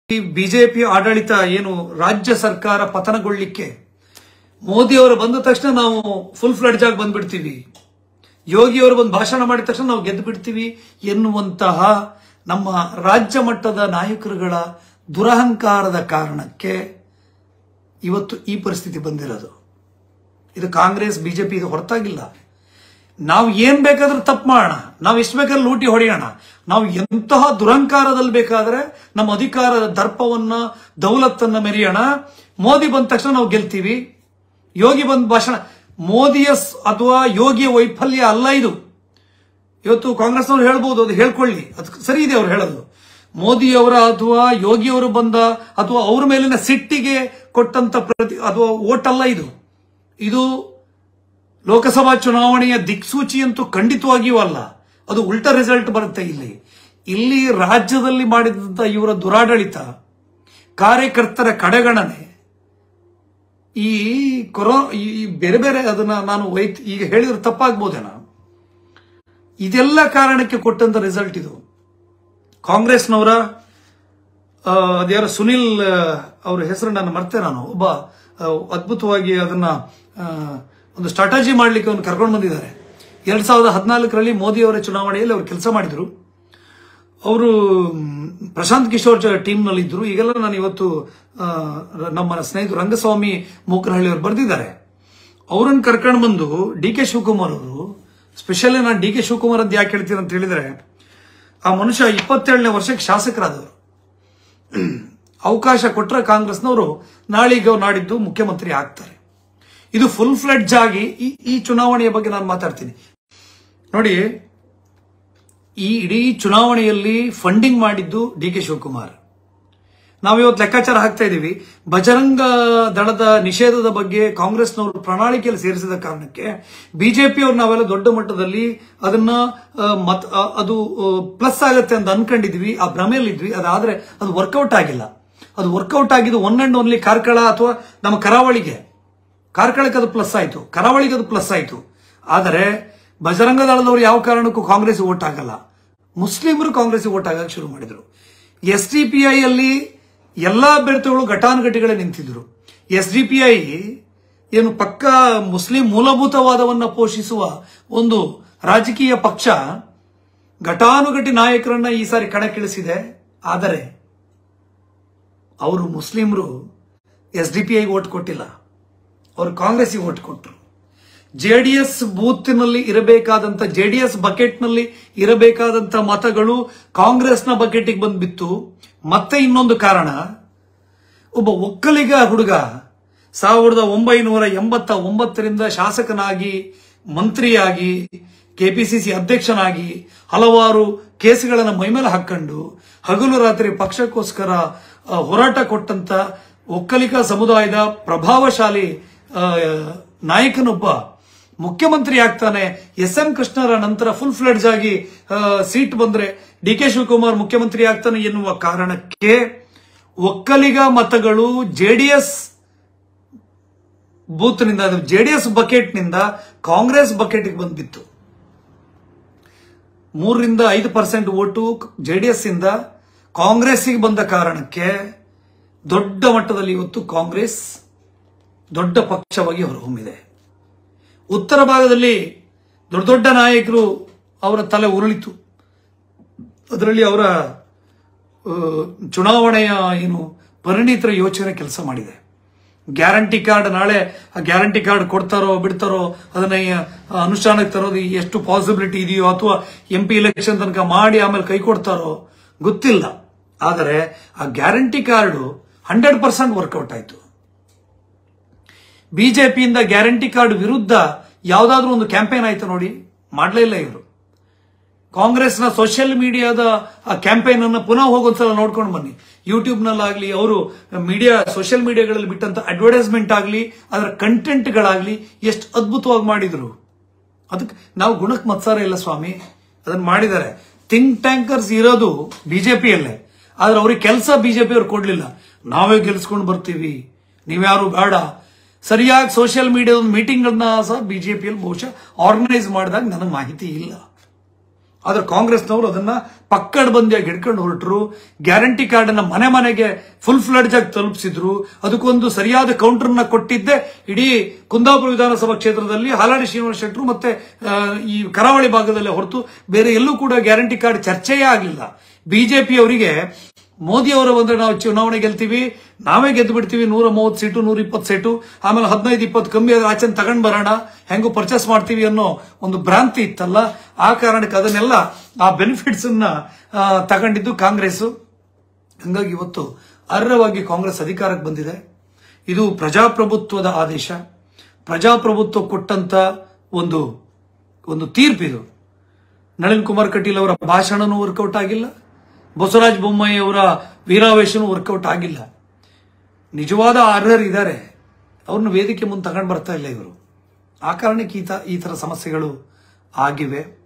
BJP ಆಡಳಿತ ಏನು ರಾಜ್ಯ ಸರ್ಕಾರ ಪತನಗೊಳ್ಳಿಕ್ಕೆ ಮೋದಿಯವರು ಬಂದ ತಕ್ಷಣ ನಾವು ಫುಲ್ ಫ್ಲಡ್ಜ್ ಆಗಿ ಬಂದ್ಬಿಡ್ತೀವಿ ಯೋಗಿಯವರು ಬಂದು ಭಾಷಣ ಮಾಡಿದ ತಕ್ಷಣ ನಾವು ಗೆದ್ದು ಬಿಡ್ತೀವಿ ಎನ್ನುವಂತಹ ನಮ್ಮ ರಾಜ್ಯ ಮಟ್ಟದ ನಾಯಕರುಗಳ ದುರಹಂಕಾರದ ಕಾರಣಕ್ಕೆ ಇವತ್ತು ಈ ಪರಿಸ್ಥಿತಿ ಬಂದಿರೋದು ಇದು ಕಾಂಗ್ರೆಸ್ ಬಿಜೆಪಿ ಇದು ಹೊರತಾಗಿಲ್ಲ ನಾವು ಏನ್ ಬೇಕಾದ್ರೂ ತಪ್ಪು ಮಾಡೋಣ ನಾವು ಎಷ್ಟು ಬೇಕಾದ್ರೂ ಲೂಟಿ ಹೊಡೆಯೋಣ ನಾವು ಎಂತಹ ದುರಂಕಾರದಲ್ಲಿ ಬೇಕಾದ್ರೆ ನಮ್ಮ ಅಧಿಕಾರದ ದರ್ಪವನ್ನ ದೌಲತ್ತನ್ನ ಮೆರೆಯೋಣ ಮೋದಿ ಬಂದ ತಕ್ಷಣ ನಾವು ಗೆಲ್ತೀವಿ ಯೋಗಿ ಬಂದ ಭಾಷಣ ಮೋದಿಯ ಸ್- ಅಥವಾ ಯೋಗಿಯ ವೈಫಲ್ಯ ಅಲ್ಲ ಇದು ಇವತ್ತು ಕಾಂಗ್ರೆಸ್ನವ್ರು ಹೇಳ್ಬೋದು ಅದು ಹೇಳ್ಕೊಳ್ಳಿ ಅದು ಸರಿ ಇದೆ ಅವ್ರು ಹೇಳೋದು ಮೋದಿಯವರ ಅಥವಾ ಯೋಗಿಯವರು ಬಂದ ಅಥವಾ ಅವ್ರ ಮೇಲಿನ ಸಿಟ್ಟಿಗೆ ಕೊಟ್ಟಂತ ಪ್ರತಿ ಅಥವಾ ಓಟ್ ಅಲ್ಲ ಇದು ಇದು ಲೋಕಸಭಾ ಚುನಾವಣೆಯ ದಿಕ್ಸೂಚಿ ಅಂತೂ ಖಂಡಿತವಾಗಿಯೂ ಅಲ್ಲ ಅದು ಉಲ್ಟ ರಿಸಲ್ಟ್ ಬರುತ್ತೆ ಇಲ್ಲಿ ಇಲ್ಲಿ ರಾಜ್ಯದಲ್ಲಿ ಮಾಡಿದಂತ ಇವರ ದುರಾಡಳಿತ ಕಾರ್ಯಕರ್ತರ ಕಡೆಗಣನೆ ಈ ಕೊರೋ ಈ ಬೇರೆ ಬೇರೆ ಅದನ್ನ ನಾನು ವೈತ್ ಈಗ ಹೇಳಿದ್ರೆ ತಪ್ಪಾಗ್ಬೋದೇನಾ ಇದೆಲ್ಲ ಕಾರಣಕ್ಕೆ ಕೊಟ್ಟಂತ ರಿಸಲ್ಟ್ ಇದು ಕಾಂಗ್ರೆಸ್ನವರ ಆ, ಅದ್ಯಾರೋ ಸುನಿಲ್ ಆ, ಅವ್ರ ಹೆಸರು ನಾನು ಮರ್ತೆ ನಾನು ಒಬ್ಬ ಆ, ಅದ್ಭುತವಾಗಿ ಅದನ್ನ ಆ, ಒಂದು ಸ್ಟ್ರಾಟಜಿ ಮಾಡ್ಲಿಕ್ಕೆ ಅವ್ನು ಕರ್ಕೊಂಡು ಬಂದಿದ್ದಾರೆ ಎರಡ್ ಸಾವಿರದ ಹದಿನಾಲ್ಕರಲ್ಲಿ ಮೋದಿ ಅವರ ಚುನಾವಣೆಯಲ್ಲಿ ಅವರು ಕೆಲಸ ಮಾಡಿದ್ರು ಅವರು ಮ್, ಪ್ರಶಾಂತ್ ಕಿಶೋರ್ ಟೀಮ್ನಲ್ಲಿ ಇದ್ರು ಈಗೆಲ್ಲ ನಾನು ಇವತ್ತು ಆ, ನಮ್ಮ ಸ್ನೇಹಿತರು ರಂಗಸ್ವಾಮಿ ಮೂಕನಹಳ್ಳಿ ಅವರು ಬರೆದಿದ್ದಾರೆ ಅವರನ್ನು ಕರ್ಕೊಂಡು ಬಂದು ಡಿ ಕೆ ಶಿವಕುಮಾರ್ ಅವರು ಸ್ಪೆಷಲಿ ನಾನು ಡಿ ಕೆ ಶಿವಕುಮಾರ್ ಅಂತ ಯಾಕೆ ಹೇಳ್ತೀನಿ ಅಂತ ಹೇಳಿದ್ರೆ ಆ ಮನುಷ್ಯ ಇಪ್ಪತ್ತೇಳನೇ ವರ್ಷಕ್ಕೆ ಶಾಸಕರಾದವರು ಅವಕಾಶ ಕೊಟ್ಟರೆ ಕಾಂಗ್ರೆಸ್ನವರು ನಾಳಿಗೆ ನಾಡಿದ್ದು ಮುಖ್ಯಮಂತ್ರಿ ಆಗ್ತಾರೆ ಇದು ಫುಲ್ ಫ್ಲೆಡ್ಜ್ ಆಗಿ ಈ ಈ ಚುನಾವಣೆಯ ಬಗ್ಗೆ ನಾನು ಮಾತಾಡ್ತೀನಿ ನೋಡಿ ಈ ಇಡೀ ಚುನಾವಣೆಯಲ್ಲಿ ಫಂಡಿಂಗ್ ಮಾಡಿದ್ದು ಡಿ ಕೆ ಶಿವಕುಮಾರ್ ನಾವಿವತ್ತು ಲೆಕ್ಕಾಚಾರ ಹಾಕ್ತಾ ಇದ್ದೀವಿ ಬಜರಂಗ ದಳದ ನಿಷೇಧದ ಬಗ್ಗೆ ಕಾಂಗ್ರೆಸ್ನವರು ಪ್ರಣಾಳಿಕೆಯಲ್ಲಿ ಸೇರಿಸಿದ ಕಾರಣಕ್ಕೆ ಬಿಜೆಪಿಯವರು ನಾವೆಲ್ಲ ದೊಡ್ಡ ಮಟ್ಟದಲ್ಲಿ ಅದನ್ನ ಆ, ಮತ್ ಆ, ಅದು ಪ್ಲಸ್ ಆಗತ್ತೆ ಅಂತ ಅನ್ಕೊಂಡಿದ್ವಿ ಆ ಭ್ರಮೆಯಲ್ಲಿದ್ವಿ ಅದಾದ್ರೆ ಅದು ವರ್ಕೌಟ್ ಆಗಿಲ್ಲ ಅದು ವರ್ಕೌಟ್ ಆಗಿದ್ದು ಒನ್ ಅಂಡ್ ಓನ್ಲಿ ಕಾರ್ಕಳ ಅಥವಾ ನಮ್ಮ ಕರಾವಳಿಗೆ ಕಾರ್ಕಳಕ್ಕೆ ಅದು ಪ್ಲಸ್ ಆಯ್ತು ಕರಾವಳಿಗೆ ಅದು ಪ್ಲಸ್ ಆಯ್ತು ಆದರೆ ಬಜರಂಗ ದಳದವರು ಯಾವ ಕಾರಣಕ್ಕೂ ಕಾಂಗ್ರೆಸ್ ಓಟ್ ಆಗಲ್ಲ ಮುಸ್ಲಿಮರು ಕಾಂಗ್ರೆಸ್ ಓಟ್ ಆಗಕ್ಕೆ ಶುರು ಮಾಡಿದ್ರು ಎಸ್ ಡಿ ಪಿ ಐ ಅಲ್ಲಿ ಎಲ್ಲಾ ಅಭ್ಯರ್ಥಿಗಳು ಘಟಾನುಘಟಿಗಳೇ ನಿಂತಿದ್ರು ಎಸ್ ಡಿ ಪಿ ಐ ಏನು ಪಕ್ಕ ಮುಸ್ಲಿಂ ಮೂಲಭೂತವಾದವನ್ನ ಪೋಷಿಸುವ ಒಂದು ರಾಜಕೀಯ ಪಕ್ಷ ಘಟಾನುಘಟಿ ನಾಯಕರನ್ನ ಈ ಸಾರಿ ಕಣಕ್ಕಿಳಿಸಿದೆ ಆದರೆ ಅವರು ಮುಸ್ಲಿಮರು ಎಸ್ ಡಿ ಪಿ ಐಗೆ ಓಟ್ ಕೊಟ್ಟಿಲ್ಲ ಅವರು ಕಾಂಗ್ರೆಸ್ಗೆ ಓಟ್ ಕೊಟ್ಟರು ಜೆಡಿಎಸ್ ಬೂತ್ನಲ್ಲಿ ಇರಬೇಕಾದಂತ ಜೆಡಿಎಸ್ ಬಕೆಟ್ನಲ್ಲಿ ಇರಬೇಕಾದಂತ ಮತಗಳು ಕಾಂಗ್ರೆಸ್ನ ಬಕೆಟಿಗೆ ಬಂದು ಬಿತ್ತು ಮತ್ತೆ ಇನ್ನೊಂದು ಕಾರಣ ಒಬ್ಬ ಒಕ್ಕಲಿಗ ಹುಡುಗ ಸಾವಿರದ ಒಂಬೈನೂರ ಎಂಬತ್ತ ಒಂಬತ್ತರಿಂದ ಶಾಸಕನಾಗಿ ಮಂತ್ರಿಯಾಗಿ ಕೆಪಿಸಿಸಿ ಅಧ್ಯಕ್ಷನಾಗಿ ಹಲವಾರು ಕೇಸುಗಳನ್ನು ಮೈಮೇಲೆ ಹಾಕೊಂಡು ಹಗಲು ರಾತ್ರಿ ಪಕ್ಷಕ್ಕೋಸ್ಕರ ಆ, ಹೋರಾಟ ಕೊಟ್ಟಂತ ಒಕ್ಕಲಿಗ ಸಮುದಾಯದ ಪ್ರಭಾವಶಾಲಿ ಆ, ನಾಯಕನೊಬ್ಬ ಮುಖ್ಯಮಂತ್ರಿ ಆಗ್ತಾನೆ ಎಸ್ ಎಂ ಕೃಷ್ಣರ ನಂತರ ಫುಲ್ ಫ್ಲೆಡ್ಜ್ ಆಗಿ ಆ, ಸೀಟ್ ಬಂದ್ರೆ ಡಿ ಕೆ ಶಿವಕುಮಾರ್ ಮುಖ್ಯಮಂತ್ರಿ ಆಗ್ತಾನೆ ಎನ್ನುವ ಕಾರಣಕ್ಕೆ ಒಕ್ಕಲಿಗ ಮತಗಳು ಜೆಡಿಎಸ್ ಬೂತ್ನಿಂದ ಜೆಡಿಎಸ್ ಬಕೆಟ್ನಿಂದ ಕಾಂಗ್ರೆಸ್ ಬಕೆಟ್ಗೆ ಬಂದ್ಬಿತ್ತು ಮೂರರಿಂದ ಐದು ಪರ್ಸೆಂಟ್ ಓಟು ಜೆಡಿಎಸ್ ಇಂದ ಕಾಂಗ್ರೆಸ್ಸಿಗೆ ಬಂದ ಕಾರಣಕ್ಕೆ ದೊಡ್ಡ ಮಟ್ಟದಲ್ಲಿ ಇವತ್ತು ಕಾಂಗ್ರೆಸ್ ದೊಡ್ಡ ಪಕ್ಷವಾಗಿ ಹೊರಹೊಮ್ಮಿದೆ ಉತ್ತರ ಭಾಗದಲ್ಲಿ ದೊಡ್ಡ ದೊಡ್ಡ ನಾಯಕರು ಅವರ ತಲೆ ಉರುಳಿತು ಅದರಲ್ಲಿ ಅವರ ಆ, ಚುನಾವಣೆಯ ಏನು ಪರಿಣಿತರ ಯೋಚನೆ ಕೆಲಸ ಮಾಡಿದೆ ಗ್ಯಾರಂಟಿ ಕಾರ್ಡ್ ನಾಳೆ ಆ ಗ್ಯಾರಂಟಿ ಕಾರ್ಡ್ ಕೊಡ್ತಾರೋ ಬಿಡ್ತಾರೋ ಅದನ್ನ ಆ, ಅನುಷ್ಠಾನಕ್ಕೆ ತರೋದು ಎಷ್ಟು ಪಾಸಿಬಿಲಿಟಿ ಇದೆಯೋ ಅಥವಾ ಎಂ ಪಿ ಎಲೆಕ್ಷನ್ ತನಕ ಮಾಡಿ ಆಮೇಲೆ ಕೈ ಕೊಡ್ತಾರೋ ಗೊತ್ತಿಲ್ಲ ಆದರೆ ಆ guarantee card hundred percent work out ಆಯ್ತು ಬಿಜೆಪಿಯಿಂದ ಗ್ಯಾರಂಟಿ ಕಾರ್ಡ್ ವಿರುದ್ಧ ಯಾವುದಾದ್ರೂ ಒಂದು ಕ್ಯಾಂಪೇನ್ ಆಯ್ತು ನೋಡಿ ಮಾಡಲೇ ಇಲ್ಲ ಇವರು ಕಾಂಗ್ರೆಸ್ನ ಸೋಷಿಯಲ್ ಮೀಡಿಯಾದ ಆ ಕ್ಯಾಂಪೇನ್ ಅನ್ನು ಪುನಃ ಹೋಗೊಂದ್ಸಲ ನೋಡ್ಕೊಂಡು ಬನ್ನಿ ಯೂಟ್ಯೂಬ್ ನಲ್ಲಾಗ್ಲಿ ಅವರು ಮೀಡಿಯಾ ಸೋಷಿಯಲ್ ಮೀಡಿಯಾಗಳಲ್ಲಿ ಬಿಟ್ಟಂತ ಅಡ್ವರ್ಟೈಸ್ಮೆಂಟ್ ಆಗಲಿ ಅದರ ಕಂಟೆಂಟ್ಗಳಾಗ್ಲಿ ಎಷ್ಟು ಅದ್ಭುತವಾಗಿ ಮಾಡಿದ್ರು ಅದಕ್ಕೆ ನಾವು ಗುಣಕ್ಕೆ ಮತ್ಸಾರ ಇಲ್ಲ ಸ್ವಾಮಿ ಅದನ್ನ ಮಾಡಿದ್ದಾರೆ ಥಿಂಕ್ ಟ್ಯಾಂಕರ್ಸ್ ಇರೋದು ಬಿಜೆಪಿಯಲ್ಲೇ ಆದ್ರೆ ಅವ್ರಿಗೆ ಕೆಲಸ ಬಿಜೆಪಿ ಅವ್ರು ಕೊಡ್ಲಿಲ್ಲ ನಾವೇ ಗೆಲ್ಸ್ಕೊಂಡು ಬರ್ತೀವಿ ನೀವ್ಯಾರು ಬೇಡ ಸರಿಯಾಗಿ ಸೋಷಿಯಲ್ ಮೀಡಿಯಾದ ಮೀಟಿಂಗ್ಗಳನ್ನ ಸಹ ಬಿಜೆಪಿಯಲ್ಲಿ ಬಹುಶಃ ಆರ್ಗನೈಸ್ ಮಾಡಿದಾಗ ನನಗೆ ಮಾಹಿತಿ ಇಲ್ಲ ಆದ್ರೆ ಕಾಂಗ್ರೆಸ್ನವರು ಅದನ್ನ ಪಕ್ಕಡ ಬಂದಿಯಾಗಿ ಹಿಡ್ಕೊಂಡು ಹೊರಟರು ಗ್ಯಾರಂಟಿ ಕಾರ್ಡ್ ಅನ್ನ ಮನೆ ಮನೆಗೆ ಫುಲ್ ಫ್ಲಡ್ಜ್ ಆಗಿ ತಲುಪಿಸಿದ್ರು ಅದಕ್ಕೊಂದು ಸರಿಯಾದ ಕೌಂಟರ್ನ ಕೊಟ್ಟಿದ್ದೆ ಇಡೀ ಕುಂದಾಪುರ ವಿಧಾನಸಭಾ ಕ್ಷೇತ್ರದಲ್ಲಿ ಹಾಲಾಡಿ ಶ್ರೀನಿವಾಸ ಶೆಟ್ಟರು ಮತ್ತೆ ಆ, ಈ ಕರಾವಳಿ ಭಾಗದಲ್ಲೇ ಹೊರತು ಬೇರೆ ಎಲ್ಲೂ ಕೂಡ ಗ್ಯಾರಂಟಿ ಕಾರ್ಡ್ ಚರ್ಚೆಯೇ ಆಗಲಿಲ್ಲ ಬಿಜೆಪಿ ಅವರಿಗೆ ಮೋದಿ ಅವರು ಬಂದ್ರೆ ನಾವು ಚುನಾವಣೆ ಗೆಲ್ತೀವಿ ನಾವೇ ಗೆದ್ದು ಬಿಡ್ತೀವಿ ನೂರ ಮೂವತ್ತು ಸೀಟು ನೂರ ಇಪ್ಪತ್ತು ಸೀಟು ಆಮೇಲೆ ಹದಿನೈದು ಇಪ್ಪತ್ತು ಕಮ್ಮಿ ಆದ್ರೆ ಆಚೆ ತಗೊಂಡ್ ಬರೋಣ ಹೆಂಗೋ ಪರ್ಚೇಸ್ ಮಾಡ್ತೀವಿ ಅನ್ನೋ ಒಂದು ಭ್ರಾಂತಿ ಇತ್ತಲ್ಲ ಆ ಕಾರಣಕ್ಕೆ ಅದನ್ನೆಲ್ಲ ಆ ಬೆನಿಫಿಟ್ಸ್ ಅನ್ನ ಆ, ತಗೊಂಡಿದ್ದು ಕಾಂಗ್ರೆಸ್ ಹಂಗಾಗಿ ಇವತ್ತು ಅರ್ಹವಾಗಿ ಕಾಂಗ್ರೆಸ್ ಅಧಿಕಾರಕ್ಕೆ ಬಂದಿದೆ ಇದು ಪ್ರಜಾಪ್ರಭುತ್ವದ ಆದೇಶ ಪ್ರಜಾಪ್ರಭುತ್ವ ಕೊಟ್ಟಂತ ಒಂದು ಒಂದು ತೀರ್ಪಿದು ನಳಿನ್ ಕುಮಾರ್ ಕಟೀಲ್ ಅವರ ಭಾಷಣನೂ ವರ್ಕೌಟ್ ಆಗಿಲ್ಲ ಬಸವರಾಜ ಬೊಮ್ಮಾಯಿ ಅವರ ವೀರಾವೇಶನೂ ವರ್ಕೌಟ್ ಆಗಿಲ್ಲ ನಿಜವಾದ ಅರ್ಹರು ಇದ್ದಾರೆ ಅವ್ರನ್ನ ವೇದಿಕೆ ಮುಂದೆ ತಗೊಂಡು ಬರ್ತಾ ಇಲ್ಲ ಇವರು ಆ ಕಾರಣಕ್ಕೆ ಈ ತ- ಈ ತರ ಸಮಸ್ಯೆಗಳು ಆಗಿವೆ